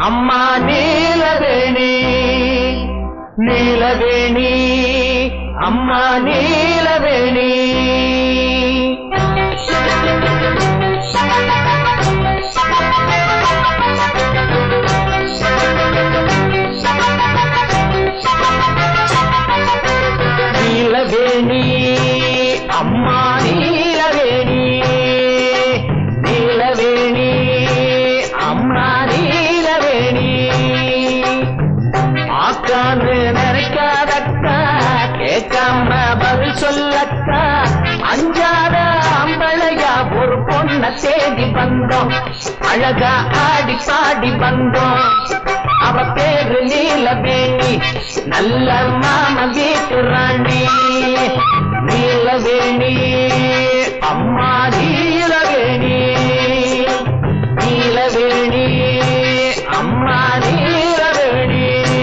அம்மா நீலவேணி நீலவேணி அம்மா நீலவேணி நீலவேணி அம்மா நீலவேணி நீலவேணி அம்மா நீலவேணி ஆக்கான்னு நினைக்காதக்கா கேட்காம பதில் சொல்லக்கா அஞ்சாத அம்பளையா ஒரு பொண்ண தேடி வந்தோம் அழகா ஆடி பாடி வந்தோம் அவ பேரு நீலவேணி நல்ல மாம வீட்டு ராணி நீலவேணி அம்மா நீலவேணி நீலவேணி அம்மா நீலவேணி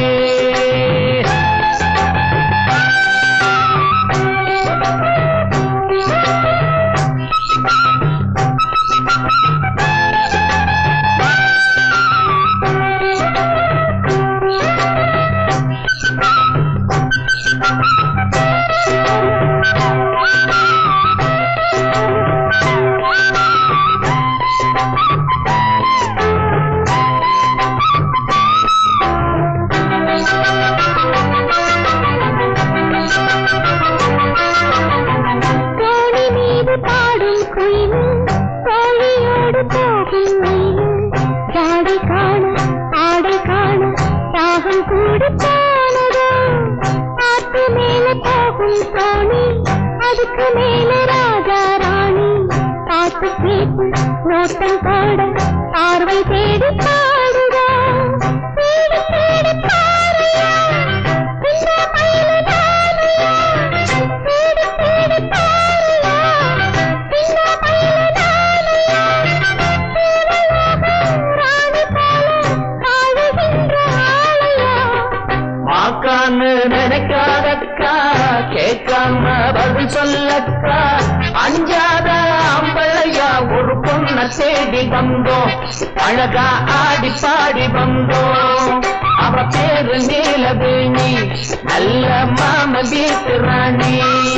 தோணி மீது பாடும் குயிலும் தோழியோடு போகும் மயிலும் ஜாடை காண ஆடை காண தாகம் கூடி போனதோ ஆத்து மேல போகும் தோணி அதுக்கு மேல ராஜா ராணி பார்த்து கேட்டு நோட்டம் போட பார்வை தேடி பாடுதா தேடி தேடி பாருயா இந்த மயிலு நானையா தேடி தேடி பாருயா இந்த மயிலு நானையா தேவலோகம் ராணி போல வாழுகின்ற ஆளையா மாக்கான்னு நினைக்காதக்கா கேட்காம பதில் சொல்லக்கா அஞ்சாத அம்பளையா ஒரு பொண்ண தேடி வந்தோம் அழகா ஆடி பாடி வந்தோம் அவ பேரு நீலவேணி நல்ல மாம வீட்டு ராணி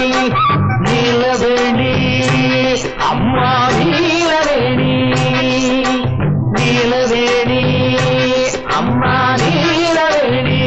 நீலவேணி அம்மா நீலவேணி நீலவேணி அம்மா நீலவேணி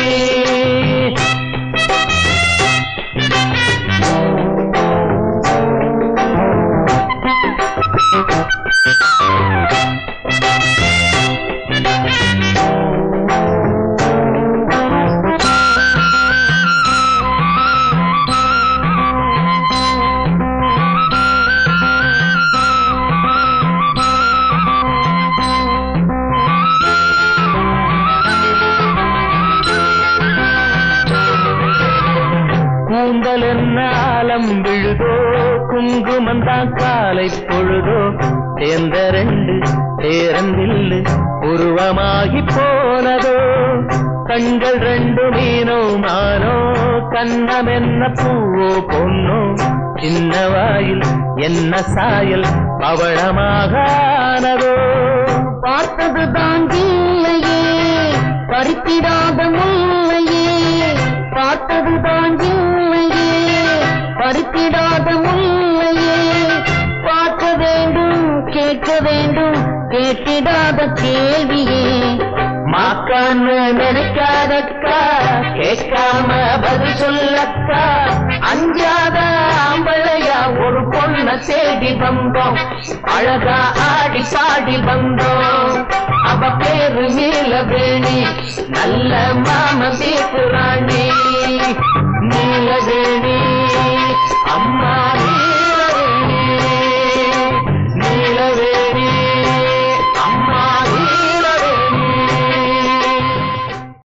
கூந்தல் என்ன ஆலம் விழுதோ குங்குமந்தான் காலை பொழுதோ சேர்ந்த ரெண்டு சேரந்தில்லு உருவமாகி போனதோ கண்கள் ரெண்டு மீனோ மானோ கண்ணம் என்ன பூவோ பொன்னோ சின்ன வாயில் என்ன சாயல் பவளமாக ஆனதோ பார்த்தது தான் இல்லையே பறித்திடாத முல்லையே பார்த்தது தான் இல்லையே பறித்திடாத முல்லையே பார்க்க வேண்டும் கேட்க வேண்டும் கேட்டிடாத கேள்வியே மாக்கான்னு நினைக்காதக்கா கேட்காம பதில் சொல்லக்கா அஞ்சாத ஆம்பளையா ஒரு பொண்ண தேடி வந்தோம் அழகா ஆடி பாடி வந்தோம் அவ பேரு நீலவேணி நல்ல மாம வீட்டு ராணி நீலவேணி